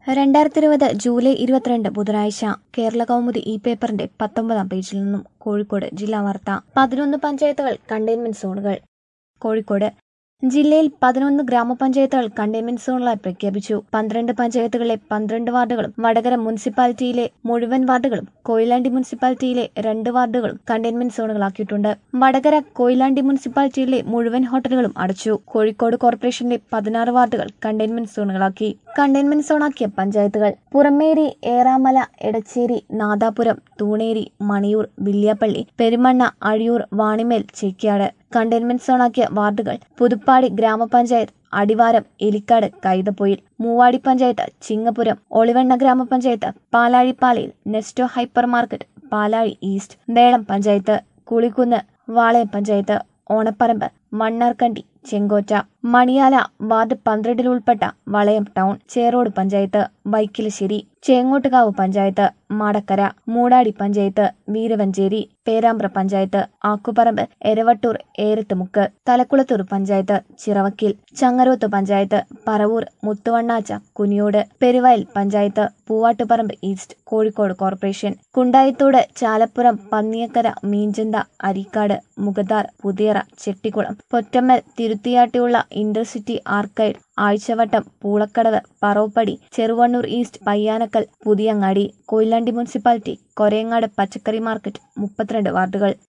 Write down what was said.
രണ്ടായിരത്തി ഇരുപത് ജൂലൈ ഇരുപത്തിരണ്ട് ബുധനാഴ്ച കേരള കൗമുദി ഈ പേപ്പറിന്റെ പത്തൊമ്പതാം പേജിൽ നിന്നും കോഴിക്കോട് ജില്ലാ വാർത്ത പതിനൊന്ന് പഞ്ചായത്തുകൾ കണ്ടെയ്ൻമെന്റ് സോണുകൾ കോഴിക്കോട് ജില്ലയിൽ പതിനൊന്ന് ഗ്രാമപഞ്ചായത്തുകൾ കണ്ടെയ്ൻമെന്റ് സോണുകളായി പ്രഖ്യാപിച്ചു പന്ത്രണ്ട് പഞ്ചായത്തുകളിലെ പന്ത്രണ്ട് വാർഡുകളും വടകര മുനിസിപ്പാലിറ്റിയിലെ മുഴുവൻ വാർഡുകളും കൊയിലാണ്ടി മുനിസിപ്പാലിറ്റിയിലെ രണ്ട് വാർഡുകളും കണ്ടെയ്ൻമെന്റ് സോണുകളാക്കിയിട്ടുണ്ട് വടകര കൊയിലാണ്ടി മുനിസിപ്പാലിറ്റിയിലെ മുഴുവൻ ഹോട്ടലുകളും അടച്ചു കോഴിക്കോട് കോർപ്പറേഷനിലെ പതിനാറ് വാർഡുകൾ കണ്ടെയ്ൻമെന്റ് സോണുകളാക്കി കണ്ടെയ്ൻമെന്റ് സോണാക്കിയ പഞ്ചായത്തുകൾ പുറമേരി ഏറാമല എടച്ചേരി നാദാപുരം തൂണേരി മണിയൂർ വില്യാപ്പള്ളി പെരുമണ്ണ അഴിയൂർ വാണിമേൽ ചേക്കിയാട് കണ്ടെയ്ൻമെന്റ് സോണാക്കിയ വാർഡുകൾ പുതുപ്പാടി ഗ്രാമപഞ്ചായത്ത് അടിവാരം എലിക്കാട് കൈതപ്പൊയിൽ മൂവാടി പഞ്ചായത്ത് ചിങ്ങപുരം ഒളിവണ്ണ ഗ്രാമപഞ്ചായത്ത് പാലാഴിപ്പാലയിൽ Nesto hypermarket Palazhi east Velam panchayat Kulikkunnu Valayam panchayat Onapparambu Mannarkandi Chengotta Maniyala ward പന്ത്രണ്ടിൽ ഉൾപ്പെട്ട വളയം ടൗൺ ചേറോട് പഞ്ചായത്ത് വൈക്കിലശ്ശേരി ചേങ്ങോട്ടുകാവ് പഞ്ചായത്ത് മാടക്കര മൂടാടി പഞ്ചായത്ത് വീരവഞ്ചേരി പേരാമ്പ്ര പഞ്ചായത്ത് ആക്കുപറമ്പ് എരവട്ടൂർ ഏരത്തുമുക്ക് തലക്കുളത്തൂർ പഞ്ചായത്ത് ചിറവക്കിൽ ചങ്ങരോത്ത് പഞ്ചായത്ത് പറവൂർ മുത്തുവണ്ണാച്ച കുനിയോട് പെരുവയൽ പഞ്ചായത്ത് പൂവാട്ടുപറമ്പ് ഈസ്റ്റ് കോഴിക്കോട് കോർപ്പറേഷൻ കുണ്ടായിത്തോട് ചാലപ്പുറം പന്നിയക്കര മീഞ്ചന്ത അരിക്കാട് മുഗദാർ പുതിയറ ചെട്ടിക്കുളം പൊറ്റമ്മൽ തിരുത്തിയാട്ടിയുള്ള intercity arcade Azhchavattam Poolakkadavu Paravappadi Cheruvannur east Payyanakkal Puthiyangadi Koyilandy municipality Korayangad പച്ചക്കറി മാർക്കറ്റ് മുപ്പത്തിരണ്ട് വാർഡുകൾ